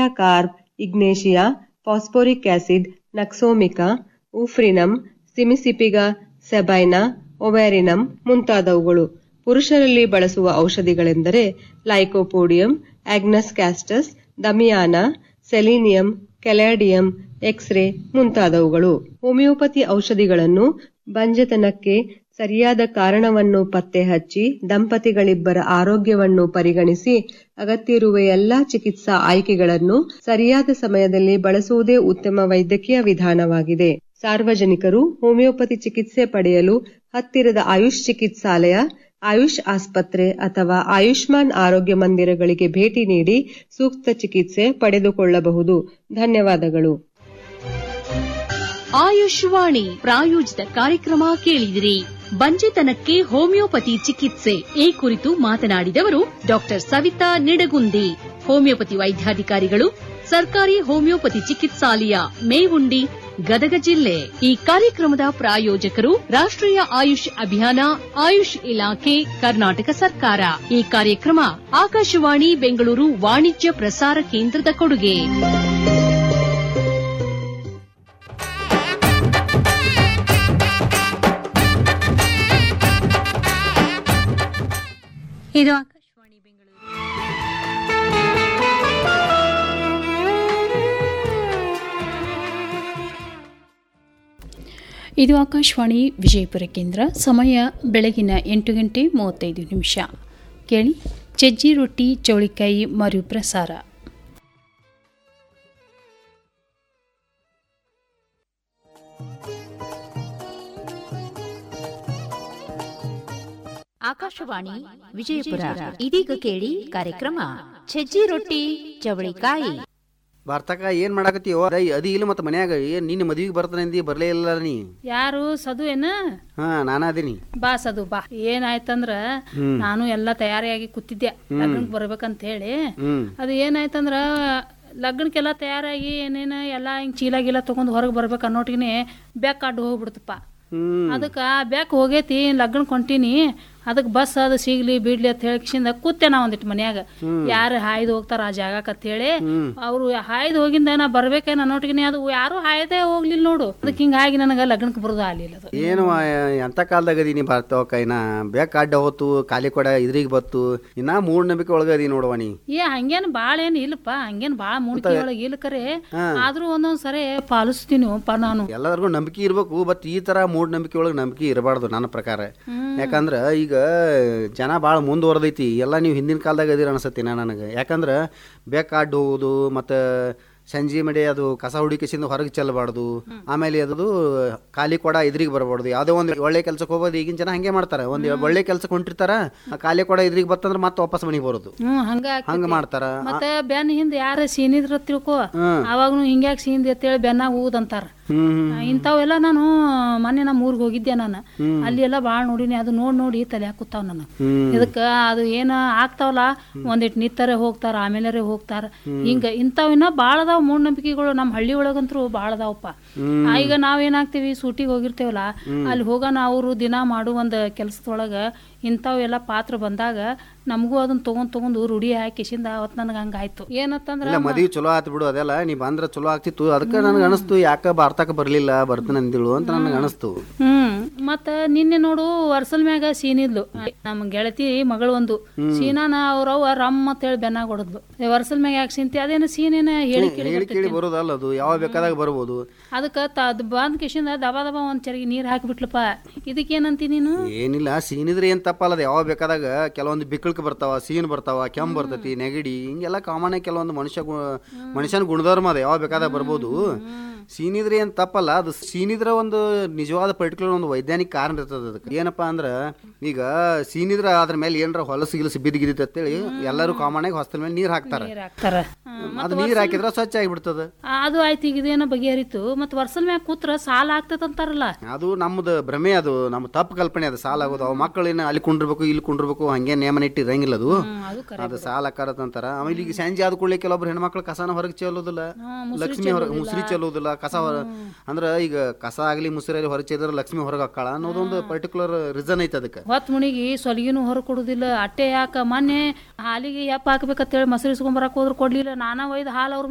Carp ignatia phosphoric acid nux vomica ಉಫ್ರಿನಮ್ ಸಿಮಿಸಿಪಿಗಾ ಸೆಬೈನಾ ಒವ್ಯಾರಿನಮ್ ಮುಂತಾದವುಗಳು ಪುರುಷರಲ್ಲಿ ಬಳಸುವ ಔಷಧಿಗಳೆಂದರೆ lycopodium agnus castus damiana selenium caladium X ray ಮುಂತಾದವುಗಳು ಹೋಮಿಯೋಪತಿ ಔಷಧಿಗಳನ್ನು ಬಂಜೆತನಕ್ಕೆ ಸರಿಯಾದ ಕಾರಣವನ್ನು ಪತ್ತೆ ಹಚ್ಚಿ ದಂಪತಿಗಳಿಬ್ಬರ ಆರೋಗ್ಯವನ್ನು ಪರಿಗಣಿಸಿ ಅಗತ್ಯವಿರುವ ಎಲ್ಲಾ ಚಿಕಿತ್ಸಾ ಆಯ್ಕೆಗಳನ್ನು ಸರಿಯಾದ ಸಮಯದಲ್ಲಿ ಬಳಸುವುದೇ ಉತ್ತಮ ವೈದ್ಯಕೀಯ ವಿಧಾನವಾಗಿದೆ ಸಾರ್ವಜನಿಕರು ಹೋಮಿಯೋಪತಿ ಚಿಕಿತ್ಸೆ ಪಡೆಯಲು ಹತ್ತಿರದ ಆಯುಷ್ ಚಿಕಿತ್ಸಾಲಯ ಆಯುಷ್ ಆಸ್ಪತ್ರೆ ಅಥವಾ ಆಯುಷ್ಮಾನ್ ಆರೋಗ್ಯ ಮಂದಿರಗಳಿಗೆ ಭೇಟಿ ನೀಡಿ ಸೂಕ್ತ ಚಿಕಿತ್ಸೆ ಪಡೆದುಕೊಳ್ಳಬಹುದು ಧನ್ಯವಾದಗಳು ಆಯುಷ್ವಾಣಿ ಪ್ರಾಯೋಜಿತ ಕಾರ್ಯಕ್ರಮ ಕೇಳಿದಿರಿ ಬಂಜೆತನಕ್ಕೆ ಹೋಮಿಯೋಪತಿ ಚಿಕಿತ್ಸೆ ಈ ಕುರಿತು ಮಾತನಾಡಿದವರು ಡಾಕ್ಟರ್ ಸವಿತಾ ನಿಡಗುಂದಿ ಹೋಮಿಯೋಪತಿ ವೈದ್ಯಾಧಿಕಾರಿಗಳು ಸರ್ಕಾರಿ ಹೋಮಿಯೋಪತಿ ಚಿಕಿತ್ಸಾಲಯ ಮೇವುಂಡಿ ಗದಗ ಜಿಲ್ಲೆ ಈ ಕಾರ್ಯಕ್ರಮದ ಪ್ರಾಯೋಜಕರು ರಾಷ್ಟ್ರೀಯ ಆಯುಷ್ ಅಭಿಯಾನ ಆಯುಷ್ ಇಲಾಖೆ ಕರ್ನಾಟಕ ಸರ್ಕಾರ ಈ ಕಾರ್ಯಕ್ರಮ ಆಕಾಶವಾಣಿ ಬೆಂಗಳೂರು ವಾಣಿಜ್ಯ ಪ್ರಸಾರ ಕೇಂದ್ರದ ಕೊಡುಗೆ ಇದು ಆಕಾಶವಾಣಿ ಬೆಂಗಳೂರು ಇದು ಆಕಾಶವಾಣಿ ವಿಜಯಪುರ ಕೇಂದ್ರ ಸಮಯ ಬೆಳಗಿನ ಎಂಟು ಗಂಟೆ ಮೂವತ್ತೈದು ನಿಮಿಷ ಕೇಳಿ ಚಜ್ಜಿ ರೊಟ್ಟಿ ಚೌಳಿಕಾಯಿ ಮರುಪ್ರಸಾರ ಆಕಾಶವಾಣಿ ವಿಜಯಪುರ ಇದೀಗ ಕೇಳಿ ಕಾರ್ಯಕ್ರಮ ಸಜ್ಜಿ ರೊಟ್ಟಿ ಚವಳಿಕಾಯಿ ಬರ್ತಾಕ ಏನ್ ಮಾಡಾಕತ್ತೀವೋ ಅದ ಅದಿ ಇಲ್ಲ ಮತ್ತ ಮನ್ಯಾಗ ಏನ್ ನಿನ್ನ ಮದ್ವಿಗೆ ಬರ್ತಾನೆ ಬರ್ಲೇ ಇಲ್ಲ ನೀ ಯಾರು ಸದು ಏನ ಹಾ ನಾನ ಅದೀನಿ ಬಾ ಸದು ಬಾ ಏನಾಯ್ತಂದ್ರ ನಾನು ಎಲ್ಲ ತಯಾರಿಯಾಗಿ ಕೂತಿದ್ದೆ ಲಗ್ನಕ್ ಬರ್ಬೇಕಂತ ಹೇಳಿ ಹ್ಮ್ ಅದು ಏನಾಯ್ತಂದ್ರ ಲಗ್ನಕ್ಕೆಲ್ಲ ತಯಾರಾಗಿ ಏನೇನ ಎಲ್ಲ ಹಿಂಗ್ ಚೀಲ ಗೀಲ ತಗೊಂಡ್ ಹೊರಗೆ ಬರ್ಬೇಕು ಅನ್ನೋಟಿಗೆ ಬ್ಯಾಕ್ ಅಡ್ಡು ಹೋಗ್ಬಿಡ್ತಪ್ಪ ಹ್ಮ್ ಅದಕ್ಕೆ ಬ್ಯಾಕ್ ಹೋಗೈತಿ ಲಗ್ನ ಕೊಂಟೀನಿ ಅದಕ್ಕೆ ಬಸ್ ಅದು ಸಿಗ್ಲಿ ಬಿಡ್ಲಿ ಅಂತ ಹೇಳಿಕಿಸಿಂದ ಕೂತೆ ನಾ ಒಂದಿಟ್ಟು ಮನ್ಯಾಗ ಯಾರು ಹಾಯ್ದು ಹೋಗ್ತಾರ ಆ ಜಾಗಕ್ಕೆ ಅಂತ ಹೇಳಿ ಅವ್ರು ಹಾಯ್ದು ಹೋಗಿಂದ ನಾ ಬರ್ಬೇಕೇನ ಅನ್ನೋಟಿಗೆ ಅದು ಯಾರು ಹಾಯ್ದೇ ಹೋಗ್ಲಿಲ್ಲ ನೋಡು ಅದಕ್ಕೆ ಹಿಂಗಾಗಿ ನನಗೆ ಲಗ್ನಕ್ಕೆ ಬರೋದು ಆಗ್ಲಿಲ್ಲ ಅದು ಏನು ಆ, ಎಂತ ಕಾಲದಾಗ ಅದೀನಿ ಬರ್ತಾವ ಕೈನ ಬೇಕ ಅಡ್ಡ ಹೊತ್ತು ಖಾಲಿ ಕೊಡ ಇದ್ರಿಗೆ ಬತ್ತು ಇನ್ನ ಮೂಢನಂಬಿಕೆ ಒಳಗ ಅದಿ ನೋಡುವ ನೀ ಏ ಹಂಗೇನ್ ಬಾಳ ಏನ್ ಇಲ್ಲಪ್ಪ ಹಂಗೇನ್ ಬಾಳ ಮುಡ್ಕಿ ಒಳಗೆ ಇಲ್ಲ ಕರೆ ಆದ್ರೂ ಒಂದೊಂದ್ ಸರಿ ಪಾಲಿಸ್ತೀನಿ ಪ ನಾನು ಎಲ್ಲರಿಗೂ ನಂಬಿಕೆ ಇರ್ಬೇಕು ಬಟ್ ಈ ತರ ಮೂಢನಂಬಿಕೆ ಒಳಗೆ ನಂಬಿಕೆ ಇರಬಾರ್ದು ನನ್ನ ಪ್ರಕಾರ ಯಾಕಂದ್ರ ಈಗ ಜನ ಭಾಳ ಮುಂದುವರೆದೈತಿ ಎಲ್ಲ ನೀವು ಹಿಂದಿನ ಕಾಲದಾಗ ಅದೀರ ಅನ್ಸತ್ತಿ ನನಗೆ ಯಾಕಂದ್ರ ಬೇಕ ಅಡ್ಡ ಹೋಗುದು ಮತ್ತು ಸಂಜೆ ಮಡಿ ಅದು ಕಸ ಹುಡುಕಿಸಿಂದ ಹೊರಗೆ ಚೆಲ್ಲಬಾರ್ದು ಆಮೇಲೆ ಅದು ಖಾಲಿ ಕೊಡ ಇದ್ರಿಗೆ ಬರಬಾರ್ದು ಯಾವುದೋ ಒಂದು ಒಳ್ಳೆ ಕೆಲ್ಸಕ್ಕೆ ಹೋಗೋದು ಈಗಿನ ಜನ ಹಂಗೆ ಮಾಡ್ತಾರೆ ಒಂದು ಒಳ್ಳೆ ಕೆಲ್ಸಕ್ಕೆ ಹೊಂಟಿರ್ತಾರ ಆ ಖಾಲಿ ಕೊಡ ಇದ್ರಿಗೆ ಬರ್ತಂದ್ರೆ ಮತ್ತೆ ವಾಪಸ್ ಮನೆಗೆ ಬರೋದು ಹ್ಮ್ ಹಂಗ ಆಕ್ಕೇತಿ. ಹಂಗ ಮಾಡ್ತಾರ ಮತ್ತೆ ಬೆನ್ ಹಿಂದ್ ಯಾರ ಸೀನಿದ್ರ ತಿಳ್ಕೊ ಅವಾಗ್ನು ಹಿಂಗ್ಯಾಕ್ ಸೀನ್ದಿ ಅಂತೇಳಿ ಬೆನ್ನಾಗ ಊದಂತಾರ ಹ್ಮ್ ಇಂಥವೆಲ್ಲ ನಾನು ಮೊನ್ನೆ ನಮ್ಮ ಊರಿಗೆ ಹೋಗಿದ್ದೆ ನಾನು ಅಲ್ಲಿ ಎಲ್ಲ ಭಾಳ ನೋಡಿನಿ ಅದು ನೋಡಿ ನೋಡಿ ತಲೆ ಹಾಕುತ್ತಾವ ನನಗೆ ಇದಕ್ಕ ಅದು ಏನ ಆಗ್ತಾವಲ್ಲ ಒಂದಿಟ್ಟು ನಿತ್ತರೆ ಹೋಗ್ತಾರ ಆಮೇಲೆ ಹೋಗ್ತಾರ ಹಿಂಗ ಇಂಥವಿನ್ನ ಭಾಳ ಅದಾವ ಮೂಢನಂಬಿಕೆಗಳು ನಮ್ಮ ಹಳ್ಳಿ ಒಳಗಂತೂ ಭಾಳ ಅದಾವಪ್ಪ ಆ, ಈಗ ನಾವೇನಾಗ್ತೀವಿ ಸೂಟಿಗೆ ಹೋಗಿರ್ತೇವಲ್ಲ ಅಲ್ಲಿ ಹೋಗೋಣ ಅವರು ದಿನ ಮಾಡೋ ಒಂದು ಕೆಲಸದೊಳಗ ಇಂಥವೆಲ್ಲ ಪಾತ್ರ ಬಂದಾಗ ನಮಗೂ ಅದನ್ನ ತಗೊಂಡ್ ತಗೊಂಡು ರೂಢಿ ಹಾಕಿಸಿಂದ ಅವತ್ತು ನನಗೆ ಹಂಗಾಯ್ತು ಏನಂತಂದ್ರ ಇಲ್ಲ ಮದ್ವಿ ಚಲೋ ಆತ್ ಬಿಡು ಅದೆಲ್ಲ ನೀ ಬಂದ್ರ ಚಲೋ ಆಗ್ತಿತ್ತು ಅದಕ್ಕೆ ನನಗೆ ಅನಿಸ್ತು ಯಾಕ ಬಾರ್ತಾಕ ಬರ್ಲಿಲ್ಲ ಬರ್ತಾನೆ ಅಂದಿಳು ಅಂತ ನನಗೆ ಅನಿಸ್ತು ಹ್ಮ್ ಮತ್ತ ನಿನ್ನೆ ನೋಡು ವರ್ಸಲ್ ಮ್ಯಾಗ ಸೀನಿದ್ಲು ನಮ್ಮ ಗೆಳತಿ ಮಗಳು ಒಂದು ಸೀನಾನ ಅವ್ರವ್ವ ರಮ್ ಅಂತ ಹೇಳಿ ಬೆನ್ನಾಗ ಹೊಡದ್ಲು ಏ, ವರ್ಸಲ್ ಮ್ಯಾಗ ಯಾಕೆ ಸೀನ್ತಿ ಅದೇನ ಸೀನೇನ ಹೇಳಿ ಕೇಳಿ ಹೇಳಿ ಕೇಳಿ ಬರೋದಲ್ಲ ಅದು ಯಾವಾಗ ಬೇಕಾದಾಗ ಬರ್ಬೋದು ಅದಕ್ಕ ಅದ್ ಬಂದ್ ಕಿಶಿಂದ ದಬಾ ದಬಾ ಒಂದ್ ಚರಿಗೆ ನೀರ್ ಹಾಕಿಬಿಟ್ಲಪ್ಪ ಇದಕ್ಕೇನಂತಿ ನೀನು ಏನಿಲ್ಲ ಸೀನಿದ್ರೆ ಏನ್ ತಪ್ಪಲ್ಲ ಅದು ಯಾವಾಗ ಬೇಕಾದಾಗ ಕೆಲವೊಂದು ಬಿಕ್ಕಳ್ಕ ಬರ್ತಾವ ಸೀನ್ ಬರ್ತಾವ ಕೆಮ್ಮು ಬರ್ತೈತಿ ನೆಗಡಿ ಹಿಂಗೆಲ್ಲ ಕಾಮನ್ ಆಗಿ ಕೆಲವೊಂದು ಮನುಷ್ಯ ಗು- ಮನುಷ್ಯನ ಗುಣಧರ್ಮ ಅದ ಯಾವಾಗ ಬೇಕಾದಾಗ ಬರ್ಬೋದು ಸೀನಿದ್ರೆ ಏನ್ ತಪ್ಪಲ್ಲ ಅದು ಸೀನಿದ್ರ ಒಂದು ನಿಜವಾದ ಪರ್ಟಿಕ್ಯುಲರ್ ಒಂದು ವೈಜ್ಞಾನಿಕ ಕಾರಣ ಇರ್ತದ ಅದಕ್ಕೆ ಏನಪ್ಪಾ ಅಂದ್ರ ಈಗ ಸೀನಿದ್ರ ಅದ್ರ ಮೇಲೆ ಏನಾರ ಹೊಲಸು ಗಿಲಸು ಬಿದ್ದು ಗಿದ್ದಿತ್ತು ಅಂತೇಳಿ ಎಲ್ಲರೂ ಕಾಮನ್ ಆಗಿ ಹೊಸ್ತದ ಮೇಲೆ ನೀರ್ ಹಾಕ್ತಾರ ನೀರ್ ಹಾಕ್ತಾರ ಹ್ಮ್. ಅದು ನೀರ್ ಹಾಕಿದ್ರ ಸ್ವಚ್ಛ ಆಗಿಬಿಡ್ತದ ಆ, ಅದು ಆಯ್ತು ಈಗ ಇದೇನೋ ಬಗೆಹರಿತು ಮತ್ ವರ್ಸಲ್ ಮ್ಯಾಗ ಕೂತ್ರ ಸಾಲ ಆಗ್ತದಂತಾರಲ್ಲ ಅದು ನಮ್ದು ಭ್ರಮೆ ಅದು ನಮ್ಮ ತಪ್ಪು ಕಲ್ಪನೆ ಅದು ಸಾಲ ಆಗೋದು ಅವ್ ಮಕ್ಕಳೇನ ಅಲ್ಲಿ ಕುಂಡಿರ್ಬೇಕು ಇಲ್ಲಿ ಕುಂಡಿರ್ಬೇಕು ಹಂಗೆ ನೇಮನ ಇಟ್ಟು ಇರಂಗಿಲ್ಲ ಅದು ಅದು ಕರೆ ಅದು ಸಾಲ ಅಂತಾರ ಆಮೇಲೆ ಈಗ ಸಂಜೆ ಆದ ಕೂಡಲೇ ಕೆಲವೊಬ್ರು ಹೆಣ್ಮಕ್ಳು ಕಸನ ಹೊರಗೆ ಚೆಲ್ಲೋದಿಲ್ಲ ಲಕ್ಷ್ಮಿ ಹೊರ ಮುಸ್ರಿ ಚೆಲ್ಲೋದಿಲ್ಲ ಕಸ ಹೊರ ಅಂದ್ರ ಈಗ ಕಸ ಆಗ್ಲಿ ಮುಸ್ರಿ ಹೊರಗೆ ಚೆಲ್ಲಿದ್ರೆ ಲಕ್ಷ್ಮಿ ಹೊರಗೆ ಹಾಕಾಳ ಅನ್ನೋದೊಂದು ಪರ್ಟಿಕ್ಯುಲರ್ ರೀಸನ್ ಐತೆ ಅದಕ್ಕೆ ಹೊತ್ ಮುಣಿಗಿ ಸೊಲಿಗಿನೂ ಹೊರ ಕೊಡುದಿಲ್ಲ ಅಟ್ಟೆ ಯಾಕ ಮೊನ್ನೆ ಹಾಲಿಗೆ ಯಪ್ಪ ಹಾಕ್ಬೇಕಂತೇಳಿ ಮೊಸರು ಇಸ್ಕೊಂಬರಕ್ ಹೋದ್ರು ಕೊಡ್ಲಿಲ್ಲ ನಾನಾ ಒಯ್ದು ಹಾಲು ಅವ್ರ